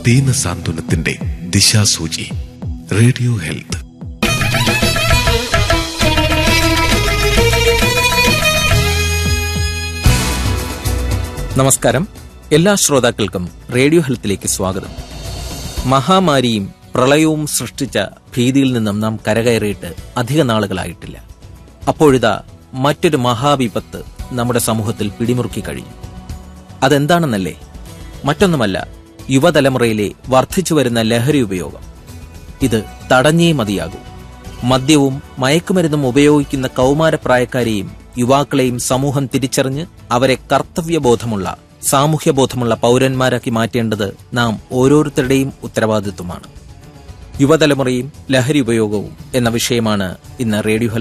ദീന സാന്ത്വനത്തിന്റെ ദിശാസൂചി radio health നമസ്കാരം എല്ലാ ശ്രോതാക്കൾക്കും റേഡിയോ ഹെൽത്തിലേക്ക് സ്വാഗതം മഹാമാരിയും പ്രളയവും സൃഷ്ടിച്ച ഭീതിയിൽ നിന്നും നാം കരകയറിയിട്ട് അധിക നാളുകളായിട്ടില്ല അപ്പോഴിതാ മറ്റൊരു മഹാവിപത്ത് നമ്മുടെ സമൂഹത്തിൽ പിടിമുറുക്കി കഴിഞ്ഞു അതെന്താണെന്നല്ലേ മറ്റൊന്നുമല്ല യുവതലമുറയിലെ വർദ്ധിച്ചു വരുന്ന ലഹരി ഉപയോഗം ഇത് തടഞ്ഞേ മതിയാകൂ മദ്യവും മയക്കുമരുന്നും ഉപയോഗിക്കുന്ന കൗമാരപ്രായക്കാരെയും യുവാക്കളെയും സമൂഹം തിരിച്ചറിഞ്ഞ് അവരെ കർത്തവ്യബോധമുള്ള സാമൂഹ്യബോധമുള്ള പൗരന്മാരാക്കി മാറ്റേണ്ടത് നാം ഓരോരുത്തരുടെയും ഉത്തരവാദിത്വമാണ് യുവതലമുറയും ലഹരി ഉപയോഗവും എന്ന വിഷയമാണ് ഇന്ന് റേഡിയോ